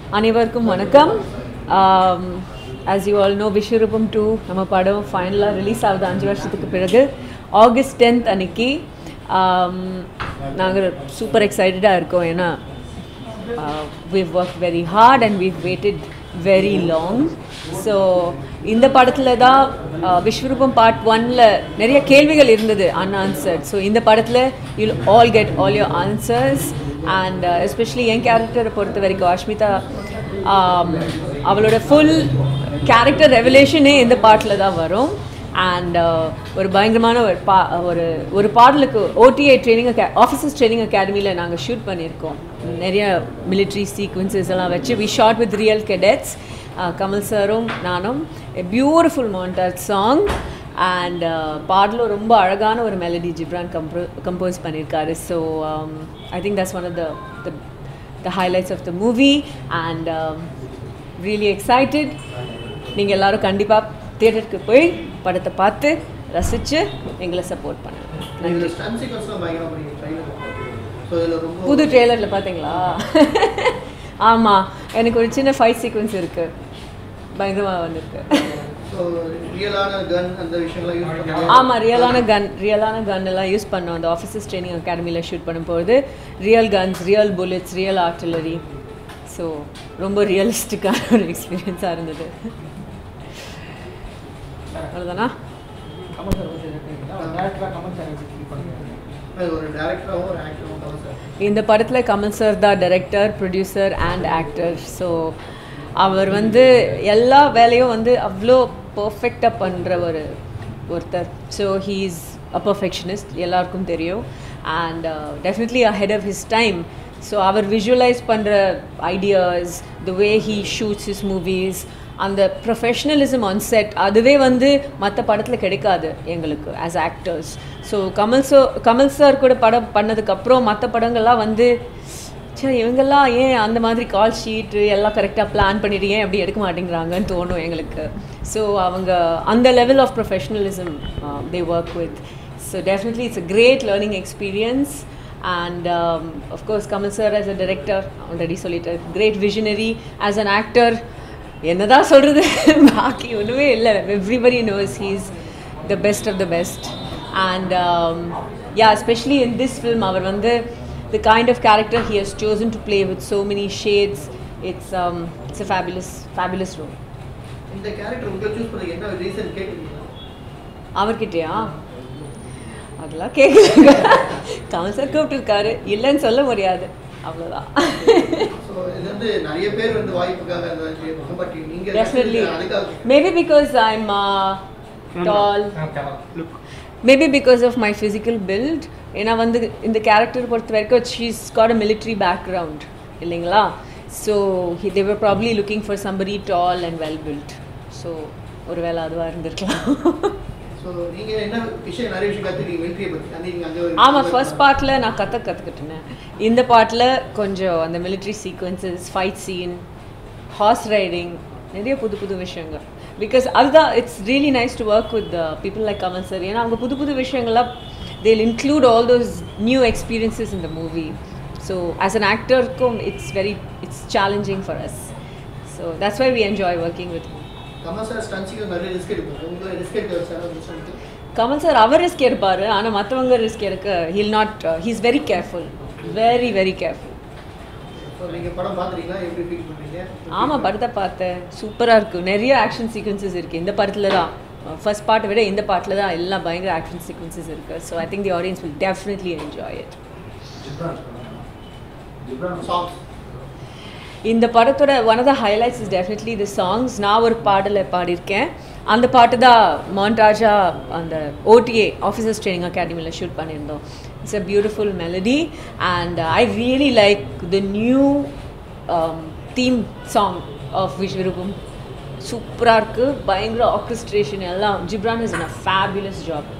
அனைவருக்கும் வணக்கம் as you all know Vishwaroopam two நம்ம படம் ஃபைனலாக ரிலீஸ் ஆகுது அஞ்சு வருஷத்துக்கு பிறகு ஆகஸ்ட் டென்த் அன்னைக்கு நாங்கள் சூப்பர் எக்ஸைட்டடாக இருக்கோம் ஏன்னா we've worked very hard and we've waited very long so இந்த படத்தில் தான் விஸ்வரூபம் பார்ட் ஒன்ல நிறைய கேள்விகள் இருந்தது அன்ஆன்சர்ட் ஸோ இந்த படத்தில் you'll all get all your answers and especially என் கேரக்டரை பொறுத்த வரைக்கும் அஷ்மிதா um, அவளோட ஃபுல் கேரக்டர் ரெவலேஷனே இந்த பாட்டில் தான் வரும் அண்ட் ஒரு பயங்கரமான ஒரு பா ஒரு ஒரு பாடலுக்கு ஓடிஐ ட்ரைனிங் அகே ஆஃபீஸர்ஸ் ட்ரைனிங் அகாடமியில் நாங்கள் ஷூட் பண்ணியிருக்கோம் நிறைய மிலிட்ரி சீக்வன்சஸ் எல்லாம் வச்சு we shot with real cadets Kamal சாரும் நானும் பியூட்டிஃபுல் மாண்டாட் சாங் அண்ட் பாடலும் ரொம்ப அழகான ஒரு மெலடி ஜிப்ரான் கம்போ கம்போஸ் பண்ணியிருக்காரு so I think that's one of the the highlights of the movie and really excited நீங்கள் எல்லாரும் கண்டிப்பாக தியேட்டருக்கு போய் படத்தை பார்த்து ரசித்து எங்களை சப்போர்ட் பண்ணுங்க நன்றி புது ட்ரெய்லரில் பார்த்தீங்களா ஆமாம் எனக்கு ஒரு சின்ன ஃபைட் சீக்வன்ஸ் இருக்குது பயங்கரமாக வந்திருக்கு ஆமாம் ரியலான கன் ரியலான கன் எல்லாம் யூஸ் பண்ணோம் அந்த ஆஃபீஸர்ஸ் ட்ரைனிங் அகாடமியில் ஷூட் பண்ணும்போது real guns real bullets real artillery so ரொம்ப ரியலிஸ்டிக்கான ஒரு எக்ஸ்பீரியன்ஸாக இருந்தது அவ்வளோதானா இந்த படத்தில் கமல் சார் தான் director producer and actor so அவர் வந்து எல்லா வேலையும் வந்து அவ்வளோ பர்ஃபெக்டாக பண்ணுற ஒரு ஒருத்தர் so he is a perfectionist எல்லாருக்கும் தெரியும் and definitely ahead of his time so அவர் விஷுவலைஸ் பண்ணுற ideas the way he shoots his movies அந்த ப்ரொஃபஷ்னலிசம் ஆன் செட் அதுவே வந்து மற்ற படத்தில் கிடைக்காது எங்களுக்கு as actors so Kamal sir Kamal sir கூட படம் பண்ணதுக்கப்புறம் மற்ற படங்கள்லாம் வந்து சரி இவங்கெல்லாம் ஏன் அந்த மாதிரி கால் ஷீட்டு எல்லாம் கரெக்டாக பிளான் பண்ணிட்டு ஏன் அப்படி எடுக்க மாட்டேங்கிறாங்கன்னு தோணும் எங்களுக்கு ஸோ அவங்க அந்த level of professionalism they work with so definitely it's a great learning experience and of course Kamal sir as a director already சொல்லிட்டு great visionary as an actor என்னதான் சொல்கிறது பாக்கி ஒன்றுமே இல்லை everybody knows he's the best of the best and yeah especially in this film அவர் வந்து the kind of character he has chosen to play with so many shades it's it's a fabulous fabulous role இந்த character உங்களை choose பண்ண என்ன reason கேட்டீங்களா அவர்கிட்டயா அதெல்லாம் கேட்குறாங்க Kamal sir கூப்பிட்டுருக்காரு இல்லைன்னு சொல்ல முடியாது அவ்வளோதான் ஸோ இது வந்து நிறைய பேர் வந்து வாய்ப்புக்காக அந்த பட் நீங்க டெஃபினெட்லி அதுக்காக maybe because I am tall maybe because of my physical build ஏன்னா வந்து இந்த கேரக்டர் பொறுத்த வரைக்கும் she's got a military background இல்லைங்களா so they're probably looking for somebody tall and well built so ஒரு வேளை அதுவாக இருந்திருக்கலாம் ஸோ நீங்க என்ன விஷயம் நிறைய விஷயம் கற்றுக்கிட்டீங்க மிலிட்ரியை பற்றி அந்த நீங்க அங்கே ஆமாம் ஃபர்ஸ்ட் பார்ட்டில் நான் கற்று கற்றுக்கிட்டேன் இந்த பாட்டில் கொஞ்சம் அந்த military sequences fight scene horse riding நிறைய புது புது விஷயங்கள் பிகாஸ் அதுதான் it's really nice to work with people like Kamal sir ஏன்னா அவங்க புது புது விஷயங்கள்லாம் they'll include all those new experiences இந்த மூவி ஸோ ஆஸ் அன் ஆக்டருக்கும் it's very it's challenging for us so that's why we enjoy working with Kamal sir ஸ்டன்ஸுக்கு நிறைய risk எடுப்பாங்க உங்களை ரிஸ்க் எடுக்க வச்சாரு கமல் சார் அவர் ரிஸ்க் எடுப்பார் ஆனால் மற்றவங்க ரிஸ்க் எடுக்க he'll not he's very careful very very careful so நீங்கள் படம் பார்த்துறீங்களா எப்படி ஃபீல் பண்ணுறீங்க ஆமாம் படத்தை பார்த்தேன் சூப்பராக இருக்குது நிறைய ஆக்ஷன் சீக்வன்சஸ் இருக்குது இந்த படத்தில் தான் ஃபர்ஸ்ட் பார்ட்டை விட இந்த பாட்டில் தான் எல்லாம் பயங்கர ஆக்ஷன் சீக்வன்சஸ் இருக்குது so I think the audience will definitely enjoy it songs இந்த படத்தோட one of the highlights is definitely the songs நான் ஒரு பாடலை பாடியிருக்கேன் அந்த பாட்டு தான் மாண்டாஜா அந்த ஓடிஏ ஆஃபீஸர்ஸ் ட்ரைனிங் அகாடமியில் ஷூட் பண்ணியிருந்தோம் it's a beautiful melody and I really like the new theme song of Vishwaroopam சூப்பராக இருக்குது பயங்கர ஆர்கெஸ்ட்ரேஷன் எல்லாம் Ghibran is a fabulous job